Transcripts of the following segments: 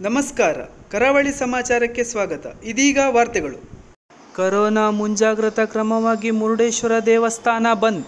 ನಮಸ್ಕಾರ ಕರಾವಳಿ ಸಮಾಚಾರಕ್ಕೆ ಸ್ವಾಗತ ಇದೀಗ ವಾರ್ತೆಗಳು ಕೊರೋನಾ ಮುಂಜಾಗ್ರತಾ ಕ್ರಮವಾಗಿ ಮುರುಡೇಶ್ವರ ದೇವಸ್ಥಾನ ಬಂದ್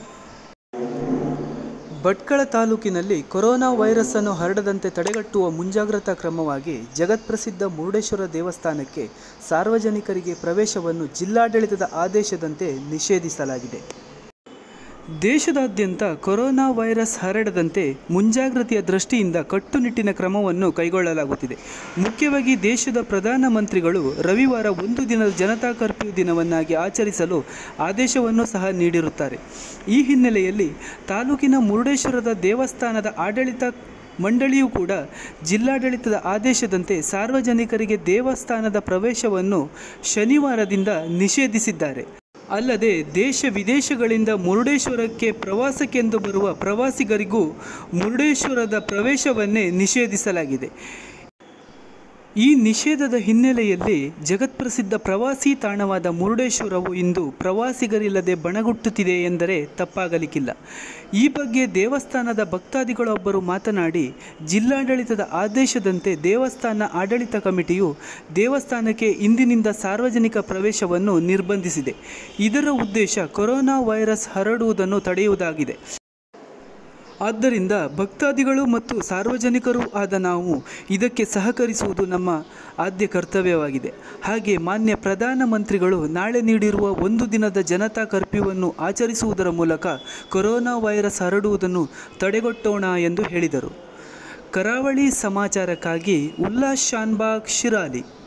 ಭಟ್ಕಳ ತಾಲೂಕಿನಲ್ಲಿ ಕೊರೋನಾ ವೈರಸ್ ಅನ್ನು ಹರಡದಂತೆ ತಡೆಗಟ್ಟುವ ಮುಂಜಾಗ್ರತಾ ಕ್ರಮವಾಗಿ ಜಗತ್ಪ್ರಸಿದ್ಧ ಮುರುಡೇಶ್ವರ ದೇವಸ್ಥಾನಕ್ಕೆ ಸಾರ್ವಜನಿಕರಿಗೆ ಪ್ರವೇಶವನ್ನು ಜಿಲ್ಲಾಡಳಿತದ ಆದೇಶದಂತೆ ನಿಷೇಧಿಸಲಾಗಿದೆ ದೇಶದಾದ್ಯಂತ ಕೊರೋನಾ ವೈರಸ್ ಹರಡದಂತೆ ಮುಂಜಾಗ್ರತೆಯ ದೃಷ್ಟಿಯಿಂದ ಕಟ್ಟುನಿಟ್ಟಿನ ಕ್ರಮವನ್ನು ಕೈಗೊಳ್ಳಲಾಗುತ್ತಿದೆ ಮುಖ್ಯವಾಗಿ ದೇಶದ ಪ್ರಧಾನಮಂತ್ರಿಗಳು ರವಿವಾರ ಒಂದು ದಿನದ ಜನತಾ ಕರ್ಫ್ಯೂ ದಿನವನ್ನಾಗಿ ಆಚರಿಸಲು ಆದೇಶವನ್ನು ಸಹ ನೀಡಿರುತ್ತಾರೆ ಈ ಹಿನ್ನೆಲೆಯಲ್ಲಿ ತಾಲೂಕಿನ ಮುರುಡೇಶ್ವರದ ದೇವಸ್ಥಾನದ ಆಡಳಿತ ಮಂಡಳಿಯೂ ಕೂಡ ಜಿಲ್ಲಾಡಳಿತದ ಆದೇಶದಂತೆ ಸಾರ್ವಜನಿಕರಿಗೆ ದೇವಸ್ಥಾನದ ಪ್ರವೇಶವನ್ನು ಶನಿವಾರದಿಂದ ನಿಷೇಧಿಸಿದ್ದಾರೆ ಅಲ್ಲದೆ ದೇಶ ವಿದೇಶಗಳಿಂದ ಮುರುಡೇಶ್ವರಕ್ಕೆ ಪ್ರವಾಸಕ್ಕೆಂದು ಬರುವ ಪ್ರವಾಸಿಗರಿಗೂ ಮುರುಡೇಶ್ವರದ ಪ್ರವೇಶವನ್ನೇ ನಿಷೇಧಿಸಲಾಗಿದೆ ಈ ನಿಷೇಧದ ಹಿನ್ನೆಲೆಯಲ್ಲಿ ಜಗತ್ಪ್ರಸಿದ್ಧ ಪ್ರವಾಸಿ ತಾಣವಾದ ಮುರುಡೇಶ್ವರವು ಇಂದು ಪ್ರವಾಸಿಗರಿಲ್ಲದೆ ಬಣಗುಟ್ಟುತ್ತಿದೆ ಎಂದರೆ ತಪ್ಪಾಗಲಿಕ್ಕಿಲ್ಲ ಈ ಬಗ್ಗೆ ದೇವಸ್ಥಾನದ ಭಕ್ತಾದಿಗಳೊಬ್ಬರು ಮಾತನಾಡಿ ಜಿಲ್ಲಾಡಳಿತದ ಆದೇಶದಂತೆ ದೇವಸ್ಥಾನ ಆಡಳಿತ ಕಮಿಟಿಯು ದೇವಸ್ಥಾನಕ್ಕೆ ಇಂದಿನಿಂದ ಸಾರ್ವಜನಿಕ ಪ್ರವೇಶವನ್ನು ನಿರ್ಬಂಧಿಸಿದೆ ಇದರ ಉದ್ದೇಶ ಕೊರೋನಾ ವೈರಸ್ ಹರಡುವುದನ್ನು ತಡೆಯುವುದಾಗಿದೆ ಆದ್ದರಿಂದ ಭಕ್ತಾದಿಗಳು ಮತ್ತು ಸಾರ್ವಜನಿಕರೂ ಆದ ನಾವು ಇದಕ್ಕೆ ಸಹಕರಿಸುವುದು ನಮ್ಮ ಆದ್ಯ ಕರ್ತವ್ಯವಾಗಿದೆ ಹಾಗೆ ಮಾನ್ಯ ಪ್ರಧಾನಮಂತ್ರಿಗಳು ನಾಳೆ ನೀಡಿರುವ ಒಂದು ದಿನದ ಜನತಾ ಕರ್ಫ್ಯೂವನ್ನು ಆಚರಿಸುವುದರ ಮೂಲಕ ಕೊರೋನಾ ವೈರಸ್ ಹರಡುವುದನ್ನು ತಡೆಗಟ್ಟೋಣ ಎಂದು ಹೇಳಿದರು ಕರಾವಳಿ ಸಮಾಚಾರಕ್ಕಾಗಿ ಉಲ್ಲಾಸ್ ಶಾನ್ಬಾಗ್ ಶಿರಾಲಿ